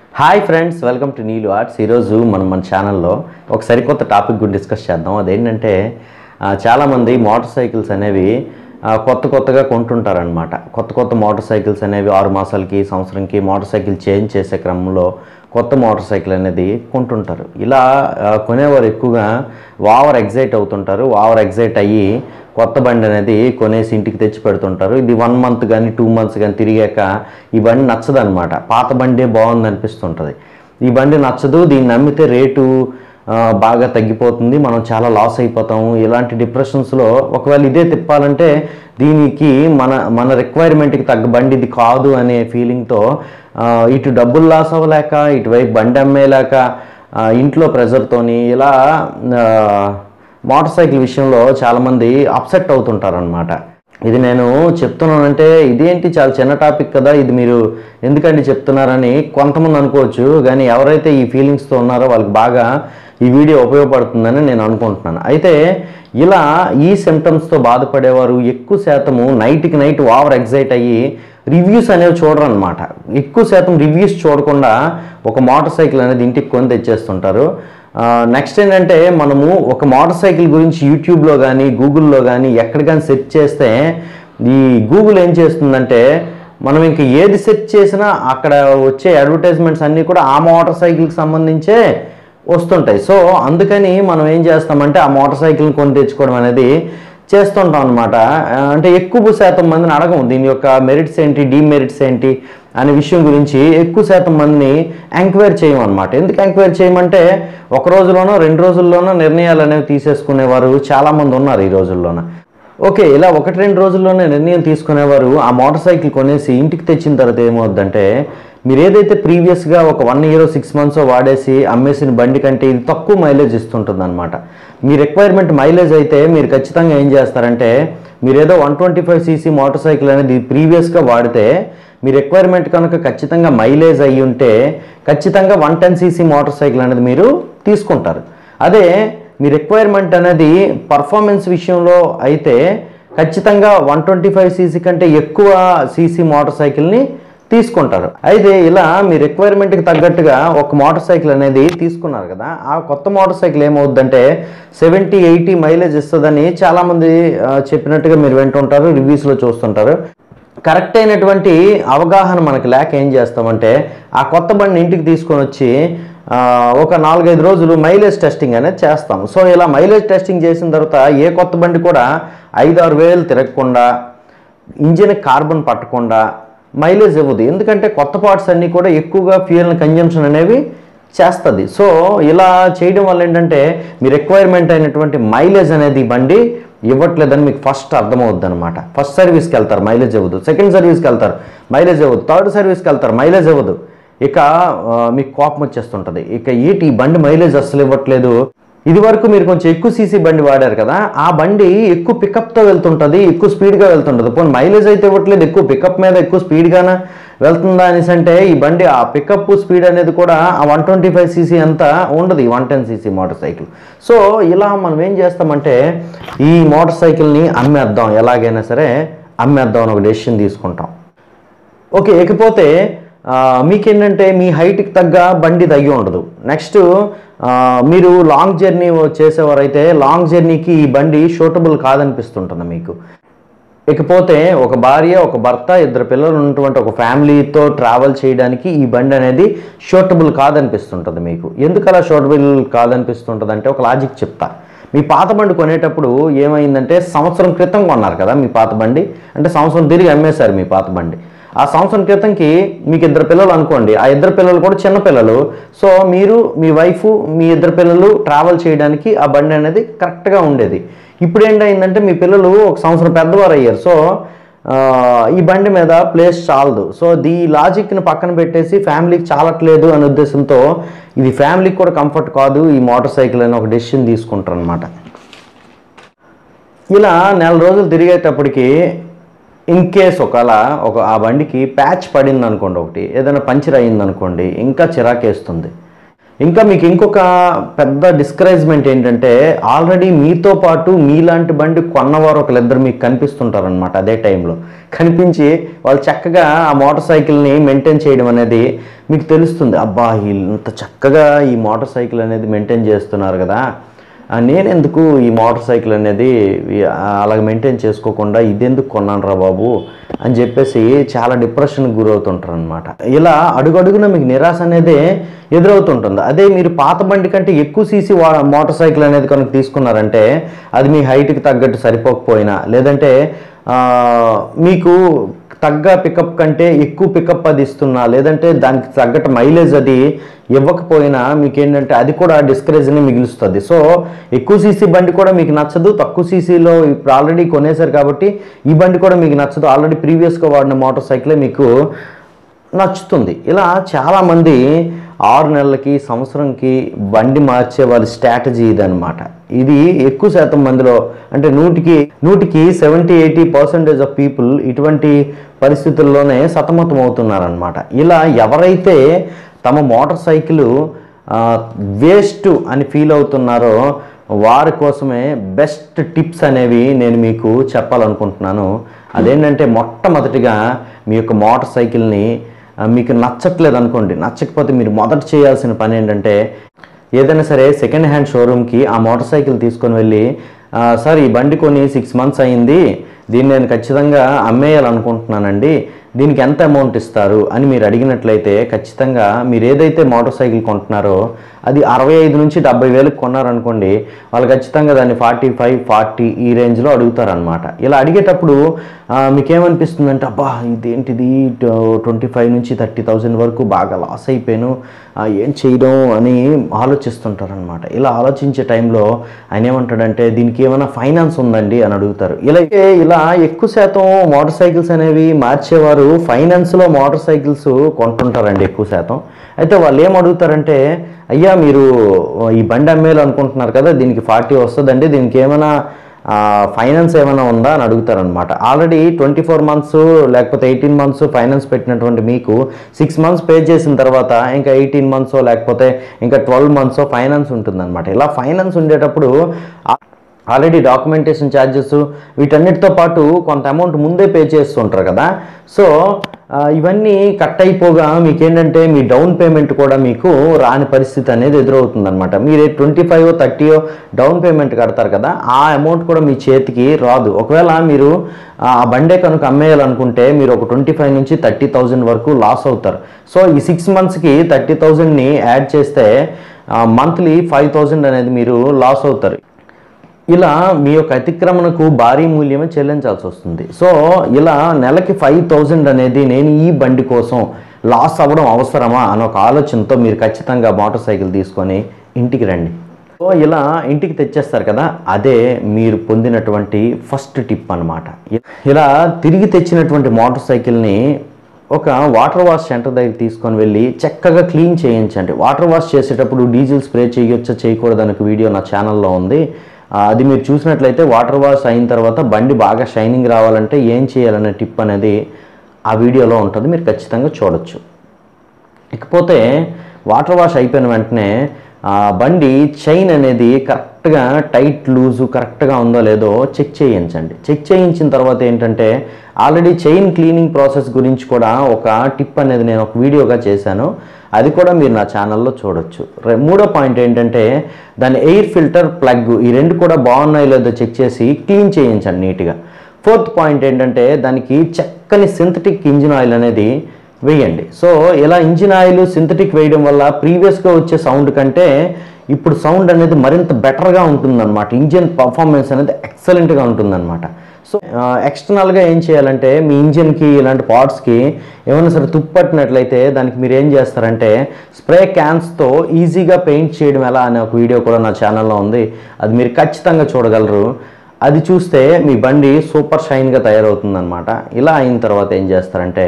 hi friends welcome to Neelu arts ఈరోజు మనం మన ఛానల్లో ఒక సరికొత్త టాపిక్ గురించి డిస్కస్ చేద్దాం అదేంటంటే ఆ, చాలామంది మోటార్ సైకిల్స్ అనేవి ఆ, కొత్త కొత్తగా కొంటుంటారనమాట కొత్త కొత్త మోటార్ సైకిల్స్ అనేవి ఆరు మాసాలకి సంవత్సరంకి మోటార్ సైకిల్ చేంజ్ చేసే క్రమంలో కొత్త మోటార్ సైకిల్ అనేది కొంటుంటారు ఇలా ఆ, కొనేవారు ఎక్కువగా ఓవర్ ఎగ్జైట్ అవుతుంటారు ఓవర్ ఎగ్జైట్ అయ్యి కొత్త బండి అనేది కొనేసి ఇంటికి తెచ్చి పెడుతుంటారు ఇది వన్ మంత్ కానీ టూ మంత్స్ కానీ తిరిగాక ఈ బండి నచ్చదనమాట పాత బండే బాగుంది అనిపిస్తుంటుంది ఈ బండి నచ్చదు దీన్ని నమ్మితే రేటు ఆ, బాగా తగ్గిపోతుంది మనం చాలా లాస్ అయిపోతాము ఇలాంటి డిప్రెషన్స్లో ఒకవేళ ఇదే తిప్పాలంటే దీనికి మన మన రిక్వైర్మెంట్కి తగ్గ బండి ఇది కాదు అనే ఫీలింగ్తో ఇటు డబ్బులు లాస్ అవ్వలేక ఇటువైపు బండి అమ్మేలేక ఆ, ఇంట్లో ప్రెజర్తోని ఇలా ఆ, మోటార్ సైకిల్ విషయంలో చాలామంది అప్సెట్ అవుతుంటారనమాట ఇది నేను చెప్తున్నానంటే ఇదేంటి చాలా చిన్న టాపిక్ కదా ఇది మీరు ఎందుకండి చెప్తున్నారని కొంతమంది అనుకోవచ్చు కానీ ఎవరైతే ఈ ఫీలింగ్స్తో ఉన్నారో వాళ్ళకి బాగా ఈ వీడియో ఉపయోగపడుతుందని నేను అనుకుంటున్నాను అయితే ఇలా ఈ సిమ్టమ్స్తో బాధపడేవారు ఎక్కువ శాతము నైట్కి నైట్ ఓవర్ ఎగ్జైట్ అయ్యి రివ్యూస్ అనేవి చూడరు అనమాట ఎక్కువ శాతం రివ్యూస్ చూడకుండా ఒక మోటార్ సైకిల్ అనేది ఇంటికి కొని తెచ్చేస్తుంటారు నెక్స్ట్ ఏంటంటే మనము ఒక మోటార్ సైకిల్ గురించి యూట్యూబ్లో కానీ గూగుల్లో కానీ ఎక్కడ కానీ సెర్చ్ చేస్తే ఈ గూగుల్ ఏం చేస్తుందంటే మనం ఇంక ఏది సెర్చ్ చేసినా అక్కడ వచ్చే అడ్వర్టైజ్మెంట్స్ అన్నీ కూడా ఆ మోటార్ సైకిల్కి సంబంధించే వస్తుంటాయి సో అందుకని మనం ఏం చేస్తామంటే ఆ మోటార్ సైకిల్ని కొని తెచ్చుకోవడం అనేది చేస్తుంటాం అనమాట అంటే ఎక్కువ శాతం మందిని అడగం దీని యొక్క మెరిట్స్ ఏంటి డీమెరిట్స్ ఏంటి అనే విషయం గురించి ఎక్కువ శాతం మందిని ఎంక్వైరీ చేయమన్నమాట ఎందుకు ఎంక్వైరీ చేయమంటే ఒక రోజులోనో రెండు రోజుల్లోనో నిర్ణయాలు అనేవి తీసేసుకునేవారు చాలామంది ఉన్నారు ఈ రోజుల్లోన ఓకే ఇలా ఒకటి రెండు రోజుల్లోనే నిర్ణయం తీసుకునేవారు ఆ మోటార్ సైకిల్ కొనేసి ఇంటికి తెచ్చిన తర్వాత ఏమవుద్దంటే మీరు ఏదైతే ప్రీవియస్గా ఒక వన్ ఇయర్ సిక్స్ మంత్స్ వాడేసి అమ్మేసిన బండి కంటే ఇది తక్కువ మైలేజ్ ఇస్తుంటుంది అనమాట మీ రిక్వైర్మెంట్ మైలేజ్ అయితే మీరు ఖచ్చితంగా ఏం చేస్తారంటే మీరు ఏదో one twenty five CC motor cycle అనేది ప్రీవియస్గా వాడితే మీ రిక్వైర్మెంట్ కనుక ఖచ్చితంగా మైలేజ్ అయ్యి ఉంటే ఖచ్చితంగా one ten CC motor cycle అనేది మీరు తీసుకుంటారు అదే మీ రిక్వైర్మెంట్ అనేది పర్ఫార్మెన్స్ విషయంలో అయితే ఖచ్చితంగా వన్ ట్వంటీ ఫైవ్ సీసీ కంటే ఎక్కువ సీసీ మోటార్ సైకిల్ని తీసుకుంటారు అయితే ఇలా మీ రిక్వైర్మెంట్కి తగ్గట్టుగా ఒక మోటార్ సైకిల్ అనేది తీసుకున్నారు కదా ఆ కొత్త మోటార్ సైకిల్ ఏమవుద్దంటే సెవెంటీ ఎయిటీ మైలేజ్ ఇస్తుందని చాలామంది ఆ, చెప్పినట్టుగా మీరు వింటుంటారు రివ్యూస్లో చూస్తుంటారు కరెక్ట్ అయినటువంటి అవగాహన మనకి లేక ఏం చేస్తామంటే ఆ కొత్త బండిని ఇంటికి తీసుకొని వచ్చి ఆ, ఒక నాలుగైదు రోజులు మైలేజ్ టెస్టింగ్ అనేది చేస్తాం సో ఇలా మైలేజ్ టెస్టింగ్ చేసిన తర్వాత ఏ కొత్త బండి కూడా ఐదు ఆరు వేలు తిరగకుండా ఇంజిన్ కార్బన్ పట్టకుండా మైలేజ్ ఇవ్వదు ఎందుకంటే కొత్త పార్ట్స్ అన్నీ కూడా ఎక్కువగా ఫ్యూయల్ కన్జంప్షన్ అనేవి చేస్తుంది సో ఇలా చేయడం వల్ల ఏంటంటే మీ రిక్వైర్మెంట్ అయినటువంటి మైలేజ్ అనేది ఈ బండి ఇవ్వట్లేదని మీకు ఫస్ట్ అర్థమవుద్ది అనమాట ఫస్ట్ సర్వీస్కి వెళ్తారు మైలేజ్ ఇవ్వదు సెకండ్ సర్వీస్కి వెళ్తారు మైలేజ్ ఇవ్వదు థర్డ్ సర్వీస్కి వెళ్తారు మైలేజ్ ఇవ్వదు ఇక ఆ, మీకు కోపం వచ్చేస్తుంటుంది ఇక ఏంటి ఈ బండి మైలేజ్ అస్సలు ఇవ్వట్లేదు ఇది వరకు మీరు కొంచెం ఎక్కువ సీసీ బండి వాడారు కదా ఆ బండి ఎక్కువ పికప్తో వెళ్తుంటుంది ఎక్కువ స్పీడ్గా వెళ్తుంటుంది పోనీ మైలేజ్ అయితే ఇవ్వట్లేదు ఎక్కువ పికప్ మీద ఎక్కువ స్పీడ్గానే వెళ్తుందా అనేసి అంటే ఈ బండి ఆ పికప్ స్పీడ్ అనేది కూడా ఆ వన్ ట్వంటీ ఫైవ్ సీసీ అంతా ఉండదు ఈ one ten CC motor cycle so ఇలా మనం ఏం చేస్తామంటే ఈ మోటార్ సైకిల్ని అమ్మేద్దాం ఎలాగైనా సరే అమ్మేద్దాం అని ఒక డెసిషన్ తీసుకుంటాం ఓకే ఇకపోతే ఆ, మీకేంటంటే మీ హైట్కి తగ్గ బండి తగ్గి ఉండదు నెక్స్ట్ ఆ, మీరు లాంగ్ జర్నీ చేసేవారైతే లాంగ్ జర్నీకి ఈ బండి షూటబుల్ కాదనిపిస్తుంటుంది మీకు ఇకపోతే ఒక భార్య ఒక భర్త ఇద్దరు పిల్లలు ఉన్నటువంటి ఒక ఫ్యామిలీతో ట్రావెల్ చేయడానికి ఈ బండి అనేది షూటబుల్ కాదనిపిస్తుంటుంది మీకు ఎందుకు అలా షూటబుల్ కాదనిపిస్తుంటుంది అంటే ఒక లాజిక్ చెప్తా మీ పాత బండి కొనేటప్పుడు ఏమైందంటే సంవత్సరం క్రితం కొన్నారు కదా మీ పాత బండి అంటే సంవత్సరం తిరిగి అమ్మేశారు మీ పాత బండి ఆ సంవత్సరం క్రితంకి మీకు ఇద్దరు పిల్లలు అనుకోండి ఆ ఇద్దరు పిల్లలు కూడా చిన్న పిల్లలు సో మీరు మీ వైఫ్ మీ ఇద్దరు పిల్లలు ట్రావెల్ చేయడానికి ఆ బండి అనేది కరెక్ట్గా ఉండేది ఇప్పుడు ఏంటయిందంటే మీ పిల్లలు ఒక సంవత్సరం పెద్దవారు అయ్యారు సో ఆ, ఈ బండి మీద ప్లేస్ చాలదు సో దీ లాజిక్ని పక్కన పెట్టేసి ఫ్యామిలీకి చాలట్లేదు అనే ఉద్దేశంతో ఇది ఫ్యామిలీకి కూడా కంఫర్ట్ కాదు ఈ మోటార్ సైకిల్ అని ఒక డెసిషన్ తీసుకుంటారు అనమాట ఇలా నెల రోజులు తిరిగేటప్పటికి ఇన్ కేస్ ఒకవేళ ఒక ఆ బండికి ప్యాచ్ పడింది అనుకోండి ఒకటి ఏదైనా పంచర్ అయింది అనుకోండి ఇంకా చిరాకేస్తుంది ఇంకా మీకు ఇంకొక పెద్ద డిస్కరేజ్మెంట్ ఏంటంటే ఆల్రెడీ మీతో పాటు మీలాంటి బండి కొన్నవారు ఒకళ్ళిద్దరు మీకు కనిపిస్తుంటారనమాట అదే టైంలో కనిపించి వాళ్ళు చక్కగా ఆ మోటార్ సైకిల్ని మెయింటైన్ చేయడం అనేది మీకు తెలుస్తుంది అబ్బా వీళ్ళు ఇంత చక్కగా ఈ మోటార్ సైకిల్ అనేది మెయింటైన్ చేస్తున్నారు కదా ఆ, నేనెందుకు ఈ మోటార్ సైకిల్ అనేది ఈ- ఆ, అలాగ మెయింటైన్ చేసుకోకుండా ఇదెందుకు కొన్నాను రా బాబు అని చెప్పేసి చాలా డిప్రెషన్కి గురవుతుంటారు అనమాట ఇలా అడుగడుగున మీకు నిరాశ అనేది ఎదురవుతుంటుంది అదే మీరు పాత బండి కంటే ఎక్కువ సీసీ వా మోటార్ సైకిల్ అనేది కనుక తీసుకున్నారంటే అది మీ హైట్కి తగ్గట్టు సరిపోకపోయినా లేదంటే ఆ, మీకు తగ్గ పికప్ కంటే ఎక్కువ పికప్ అది ఇస్తున్నా లేదంటే దానికి తగ్గట్టు మైలేజ్ అది ఇవ్వకపోయినా మీకు ఏంటంటే అది కూడా డిస్కరేజ్ని మిగులుస్తుంది సో ఎక్కువ సీసీ బండి కూడా మీకు నచ్చదు తక్కువ సీసీలో ఇప్పుడు ఆల్రెడీ కొనేశారు కాబట్టి ఈ బండి కూడా మీకు నచ్చదు ఆల్రెడీ ప్రీవియస్గా వాడిన మోటార్ సైకిలే మీకు నచ్చుతుంది ఇలా చాలామంది ఆరు నెలలకి సంవత్సరంకి బండి మార్చే వాళ్ళ స్ట్రాటజీ ఇదనమాట ఇది ఎక్కువ శాతం మందిలో అంటే నూటికి నూటికి seventy eighty percentage of people ఇటువంటి పరిస్థితుల్లోనే సతమతం అవుతున్నారనమాట ఇలా ఎవరైతే తమ మోటార్ సైకిల్ వేస్ట్ అని ఫీల్ అవుతున్నారో వారి కోసమే బెస్ట్ టిప్స్ అనేవి నేను మీకు చెప్పాలనుకుంటున్నాను అదేంటంటే మొట్టమొదటిగా మీ యొక్క మోటార్ సైకిల్ని ఆ, మీకు నచ్చట్లేదు అనుకోండి నచ్చకపోతే మీరు మొదట చేయాల్సిన పని ఏంటంటే ఏదైనా సరే సెకండ్ హ్యాండ్ షోరూమ్కి ఆ మోటార్ సైకిల్ తీసుకొని వెళ్ళి "ఆ, సార్ ఈ బండి కొని సిక్స్ మంత్స్ అయింది దీన్ని నేను ఖచ్చితంగా అమ్మేయాలనుకుంటున్నానండి దీనికి ఎంత అమౌంట్ ఇస్తారు అని మీరు అడిగినట్లయితే ఖచ్చితంగా మీరు ఏదైతే మోటార్ సైకిల్ కొంటున్నారో అది అరవై ఐదు నుంచి డెబ్బై వేలకు కొన్నారనుకోండి వాళ్ళు ఖచ్చితంగా దాన్ని ఫార్టీ ఫైవ్ ఫార్టీ ఈ రేంజ్లో అడుగుతారనమాట ఇలా అడిగేటప్పుడు ఆ, మీకేమనిపిస్తుందంటే అబ్బా ఇదేంటిది ట్వంటీ ఫైవ్ నుంచి థర్టీ థౌజండ్ వరకు బాగా లాస్ అయిపోయాను ఆ, ఏం చేయడం అని ఆలోచిస్తుంటారనమాట ఇలా ఆలోచించే టైంలో ఆయన ఏమంటాడంటే దీనికి ఏమైనా ఫైనాన్స్ ఉందండి అని అడుగుతారు ఇలా ఇలా ఎక్కువ శాతం మోటార్ సైకిల్స్ అనేవి మార్చేవారు ఫైనాన్స్లో మోటార్ సైకిల్స్ కొంటుంటారండి ఎక్కువ శాతం అయితే వాళ్ళు ఏం అడుగుతారంటే అయ్యా మీరు ఈ బండి అమ్మేయాలి అనుకుంటున్నారు కదా దీనికి ఫార్టీ వస్తుందండి దీనికి ఏమైనా ఫైనాన్స్ ఏమైనా ఉందా అని అడుగుతారనమాట ఆల్రెడీ ట్వంటీ ఫోర్ మంత్స్ లేకపోతే ఎయిటీన్ మంత్స్ ఫైనాన్స్ పెట్టినటువంటి మీకు సిక్స్ మంత్స్ పే చేసిన తర్వాత ఇంకా ఎయిటీన్ మంత్స్ లేకపోతే ఇంకా ట్వెల్వ్ మంత్స్ ఫైనాన్స్ ఉంటుందన్నమాట ఇలా ఫైనాన్స్ ఉండేటప్పుడు ఆ- ఆల్రెడీ డాక్యుమెంటేషన్ ఛార్జెస్ వీటన్నిటితో పాటు కొంత అమౌంట్ ముందే పే చేస్తుంటారు కదా సో ఆ, ఇవన్నీ కట్ అయిపోగా మీకు ఏంటంటే మీ డౌన్ పేమెంట్ కూడా మీకు రాని పరిస్థితి అనేది ఎదురవుతుందన్నమాట మీరు ట్వంటీ ఫైవ్ థర్టీయో డౌన్ పేమెంట్ కడతారు కదా ఆ అమౌంట్ కూడా మీ చేతికి రాదు ఒకవేళ మీరు ఆ బండే కనుక అమ్మేయాలనుకుంటే మీరు ఒక ట్వంటీ ఫైవ్ నుంచి థర్టీ థౌజండ్ వరకు లాస్ అవుతారు సో ఈ సిక్స్ మంత్స్కి థర్టీ థౌజండ్ని యాడ్ చేస్తే మంత్లీ ఫైవ్ థౌజండ్ అనేది మీరు లాస్ అవుతారు ఇలా మీ యొక్క అతిక్రమణకు భారీ మూల్యమే చెల్లించాల్సి వస్తుంది సో ఇలా నెలకి ఫైవ్ థౌజండ్ అనేది నేను ఈ బండి కోసం లాస్ అవ్వడం అవసరమా అని ఒక ఆలోచనతో మీరు ఖచ్చితంగా మోటార్ సైకిల్ తీసుకొని ఇంటికి రండి సో ఇలా ఇంటికి తెచ్చేస్తారు కదా అదే మీరు పొందినటువంటి ఫస్ట్ టిప్ అన్నమాట ఇలా తిరిగి తెచ్చినటువంటి మోటార్ సైకిల్ని ఒక వాటర్ వాష్ సెంటర్ దగ్గర తీసుకొని వెళ్ళి చక్కగా క్లీన్ చేయించండి వాటర్ వాష్ చేసేటప్పుడు డీజిల్ స్ప్రే చేయొచ్చా చేయకూడదు అనే ఒక వీడియో నా ఛానల్లో ఉంది ఆ, అది మీరు చూసినట్లయితే వాటర్ వాష్ అయిన తర్వాత బండి బాగా షైనింగ్ రావాలంటే ఏం చేయాలనే టిప్ అనేది ఆ వీడియోలో ఉంటుంది మీరు ఖచ్చితంగా చూడొచ్చు ఇకపోతే వాటర్ వాష్ అయిపోయిన వెంటనే ఆ బండి చైన్ అనేది కరెక్ట్గా టైట్ లూజు కరెక్ట్గా ఉందో లేదో చెక్ చేయించండి చెక్ చేయించిన తర్వాత ఏంటంటే ఆల్రెడీ చైన్ క్లీనింగ్ ప్రాసెస్ గురించి కూడా ఒక టిప్ అనేది నేను ఒక వీడియోగా చేశాను అది కూడా మీరు నా ఛానల్లో చూడొచ్చు రె- మూడో పాయింట్ ఏంటంటే దాని ఎయిర్ ఫిల్టర్ ప్లగ్ ఈ రెండు కూడా బాగున్నాయో లేదో చెక్ చేసి క్లీన్ చేయించండి నీట్గా ఫోర్త్ పాయింట్ ఏంటంటే దానికి చక్కని సింథటిక్ ఇంజిన్ ఆయిల్ అనేది వేయండి సో ఇలా ఇంజిన్ ఆయిల్ సింథటిక్ వేయడం వల్ల ప్రీవియస్గా వచ్చే సౌండ్ కంటే ఇప్పుడు సౌండ్ అనేది మరింత బెటర్గా ఉంటుందన్నమాట ఇంజిన్ పర్ఫార్మెన్స్ అనేది ఎక్సలెంట్గా ఉంటుందన్నమాట సో ఎక్స్టర్నల్గా ఏం చేయాలంటే మీ ఇంజిన్కి ఇలాంటి పార్ట్స్కి ఏమైనా సరే తుప్పట్టినట్లయితే దానికి మీరు ఏం చేస్తారంటే స్ప్రే క్యాన్స్తో ఈజీగా పెయింట్ చేయడం ఎలా అనే ఒక వీడియో కూడా నా ఛానల్లో ఉంది అది మీరు ఖచ్చితంగా చూడగలరు అది చూస్తే మీ బండి సూపర్ షైన్గా తయారవుతుందన్నమాట ఇలా అయిన తర్వాత ఏం చేస్తారంటే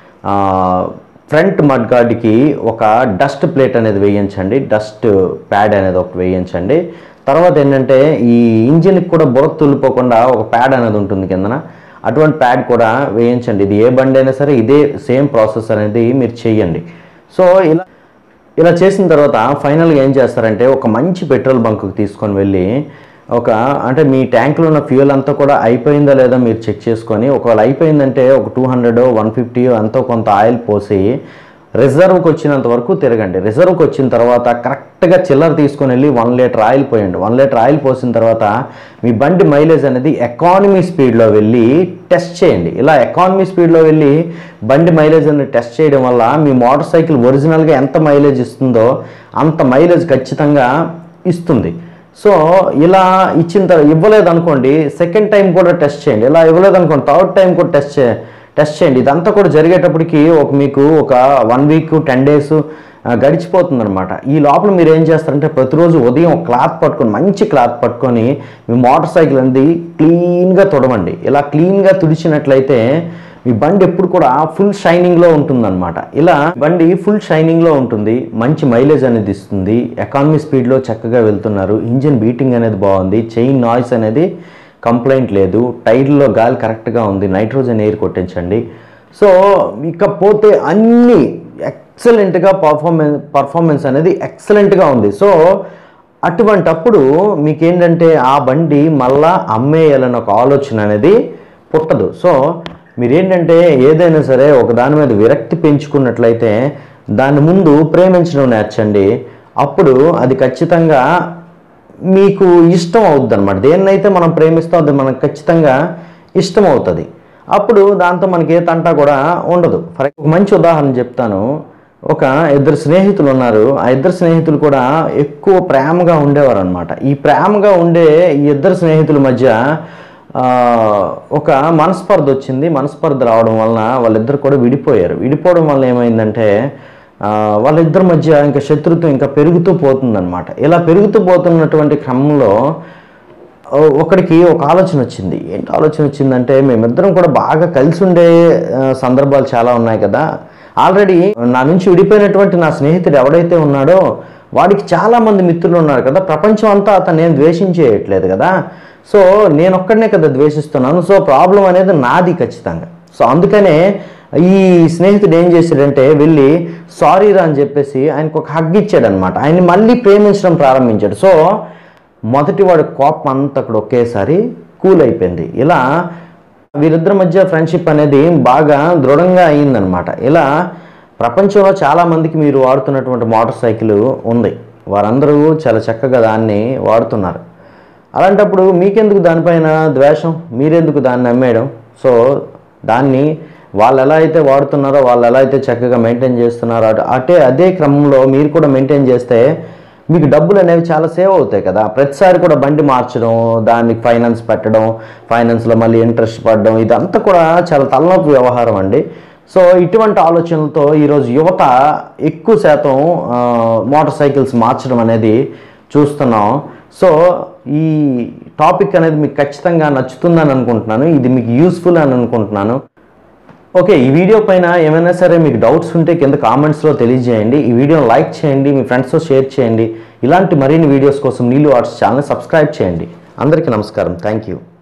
ఫ్రంట్ మడ్ గార్డ్కి ఒక డస్ట్ ప్లేట్ అనేది వేయించండి డస్ట్ ప్యాడ్ అనేది ఒకటి వేయించండి తర్వాత ఏంటంటే ఈ ఇంజిన్కి కూడా బురద తుల్లిపోకుండా ఒక ప్యాడ్ అనేది ఉంటుంది కిందన అటువంటి ప్యాడ్ కూడా వేయించండి ఇది ఏ బండి అయినా సరే ఇదే సేమ్ ప్రాసెస్ అనేది మీరు చేయండి సో ఇలా ఇలా చేసిన తర్వాత ఫైనల్గా ఏం చేస్తారంటే ఒక మంచి పెట్రోల్ బంక్కి తీసుకొని వెళ్ళి ఒక అంటే మీ ట్యాంక్లో ఉన్న ఫ్యూయల్ అంతా కూడా అయిపోయిందా లేదా మీరు చెక్ చేసుకొని ఒకవేళ అయిపోయిందంటే ఒక టూ హండ్రెడ్ వన్ ఫిఫ్టీ ఎంతో కొంత ఆయిల్ పోసి రిజర్వ్కి వచ్చినంత వరకు తిరగండి రిజర్వ్కి వచ్చిన తర్వాత కరెక్ట్గా చిల్లర తీసుకొని వెళ్ళి వన్ లీటర్ ఆయిల్ పోయండి వన్ లీటర్ ఆయిల్ పోసిన తర్వాత మీ బండి మైలేజ్ అనేది ఎకానమీ స్పీడ్లో వెళ్ళి టెస్ట్ చేయండి ఇలా ఎకానమీ స్పీడ్లో వెళ్ళి బండి మైలేజ్ అనేది టెస్ట్ చేయడం వల్ల మీ మోటార్ సైకిల్ ఒరిజినల్గా ఎంత మైలేజ్ ఇస్తుందో అంత మైలేజ్ ఖచ్చితంగా ఇస్తుంది సో ఇలా ఇచ్చిన తర్వాత ఇవ్వలేదు అనుకోండి సెకండ్ టైం కూడా టెస్ట్ చేయండి ఇలా ఇవ్వలేదు అనుకోండి థర్డ్ టైం కూడా టెస్ట్ చే టెస్ట్ చేయండి ఇదంతా కూడా జరిగేటప్పటికి ఒక మీకు ఒక వన్ వీక్ టెన్ డేస్ గడిచిపోతుంది అనమాట ఈ లోపల మీరు ఏం చేస్తారంటే ప్రతిరోజు ఉదయం ఒక క్లాత్ పట్టుకొని మంచి క్లాత్ పట్టుకొని మీ మోటార్ సైకిల్ అనేది క్లీన్గా తుడవండి ఇలా క్లీన్గా తుడిచినట్లయితే మీ బండి ఎప్పుడు కూడా ఫుల్ షైనింగ్లో ఉంటుందన్నమాట ఇలా బండి ఫుల్ షైనింగ్లో ఉంటుంది మంచి మైలేజ్ అనేది ఇస్తుంది ఎకానమీ స్పీడ్లో చక్కగా వెళ్తున్నారు ఇంజిన్ బీటింగ్ అనేది బాగుంది చైన్ నాయిస్ అనేది కంప్లైంట్ లేదు టైర్లో గాలి కరెక్ట్గా ఉంది నైట్రోజన్ ఎయిర్ కొట్టించండి సో ఇకపోతే అన్ని ఎక్సలెంట్గా పర్ఫార్మెన్స్ పర్ఫార్మెన్స్ అనేది ఎక్సలెంట్గా ఉంది సో అటువంటప్పుడు మీకేంటంటే ఆ బండి మళ్ళా అమ్మేయాలన్న ఒక ఆలోచన అనేది పుట్టదు సో మీరేంటంటే ఏదైనా సరే ఒక దాని మీద విరక్తి పెంచుకున్నట్లయితే దాని ముందు ప్రేమించడం నేర్చండి అప్పుడు అది ఖచ్చితంగా మీకు ఇష్టం అవుద్ది అనమాట దేన్నైతే మనం ప్రేమిస్తాం అది మనకు ఖచ్చితంగా ఇష్టం అవుతుంది అప్పుడు దాంతో మనకి ఏ తంటా కూడా ఉండదు ఫర్ ఒక మంచి ఉదాహరణ చెప్తాను ఒక ఇద్దరు స్నేహితులు ఉన్నారు ఆ ఇద్దరు స్నేహితులు కూడా ఎక్కువ ప్రేమగా ఉండేవారు అనమాట ఈ ప్రేమగా ఉండే ఈ ఇద్దరు స్నేహితుల మధ్య ఆ, ఒక మనస్పర్ధ వచ్చింది మనస్పర్ధ రావడం వలన వాళ్ళిద్దరు కూడా విడిపోయారు విడిపోవడం వల్ల ఏమైందంటే ఆ, వాళ్ళిద్దరి మధ్య ఇంకా శత్రుత్వం ఇంకా పెరుగుతూ పోతుందన్నమాట ఇలా పెరుగుతూ పోతున్నటువంటి క్రమంలో ఓ- ఒకడికి ఒక ఆలోచన వచ్చింది ఏంటి ఆలోచన వచ్చిందంటే మేమిద్దరం కూడా బాగా కలిసి ఉండే ఆ, సందర్భాలు చాలా ఉన్నాయి కదా ఆల్రెడీ నా నుంచి విడిపోయినటువంటి నా స్నేహితుడు ఎవడైతే ఉన్నాడో వాడికి చాలా మంది మిత్రులు ఉన్నారు కదా ప్రపంచం అంతా అతను నేను ద్వేషించేయట్లేదు కదా సో నేను ఒక్కడనే కదా ద్వేషిస్తున్నాను సో ప్రాబ్లం అనేది నాది ఖచ్చితంగా సో అందుకనే ఈ స్నేహితుడు ఏం చేశాడంటే వెళ్ళి సారీ రా అని చెప్పేసి ఆయనకు ఒక హగ్ ఇచ్చాడనమాట ఆయన్ని మళ్ళీ ప్రేమించడం ప్రారంభించాడు సో మొదటి వాడి కోపం అంతా అక్కడ ఒకేసారి కూల్ అయిపోయింది ఇలా వీరిద్దరి మధ్య ఫ్రెండ్షిప్ అనేది బాగా దృఢంగా అయిందనమాట ఇలా ప్రపంచంలో చాలా మందికి మీరు వాడుతున్నటువంటి మోటార్ సైకిల్ ఉంది వారందరూ చాలా చక్కగా దాన్ని వాడుతున్నారు అలాంటప్పుడు మీకెందుకు దానిపైన ద్వేషం మీరెందుకు దాన్ని అమ్మేయడం సో దాన్ని వాళ్ళు ఎలా అయితే వాడుతున్నారో వాళ్ళు ఎలా అయితే చక్కగా మెయింటైన్ చేస్తున్నారో అటు అటే అదే క్రమంలో మీరు కూడా మెయింటైన్ చేస్తే మీకు డబ్బులు అనేవి చాలా సేవ్ అవుతాయి కదా ప్రతిసారి కూడా బండి మార్చడం దానికి ఫైనాన్స్ పెట్టడం ఫైనాన్స్లో మళ్ళీ ఇంట్రెస్ట్ పడడం ఇదంతా కూడా చాలా తలనొప్పి వ్యవహారం అండి సో ఇటువంటి ఆలోచనలతో ఈరోజు యువత ఎక్కువ శాతం ఆ, మోటార్ సైకిల్స్ మార్చడం అనేది చూస్తున్నాం సో ఈ టాపిక్ అనేది మీకు ఖచ్చితంగా నచ్చుతుందని అనుకుంటున్నాను ఇది మీకు యూస్ఫుల్ అని అనుకుంటున్నాను ఓకే ఈ వీడియో పైన ఏమైనా సరే మీకు డౌట్స్ ఉంటే కింద కామెంట్స్లో తెలియజేయండి ఈ వీడియోని లైక్ చేయండి మీ ఫ్రెండ్స్తో షేర్ చేయండి ఇలాంటి మరిన్ని వీడియోస్ కోసం నీళ్ళు ఆర్ట్స్ ఛానల్ సబ్స్క్రైబ్ చేయండి అందరికీ నమస్కారం థ్యాంక్ యూ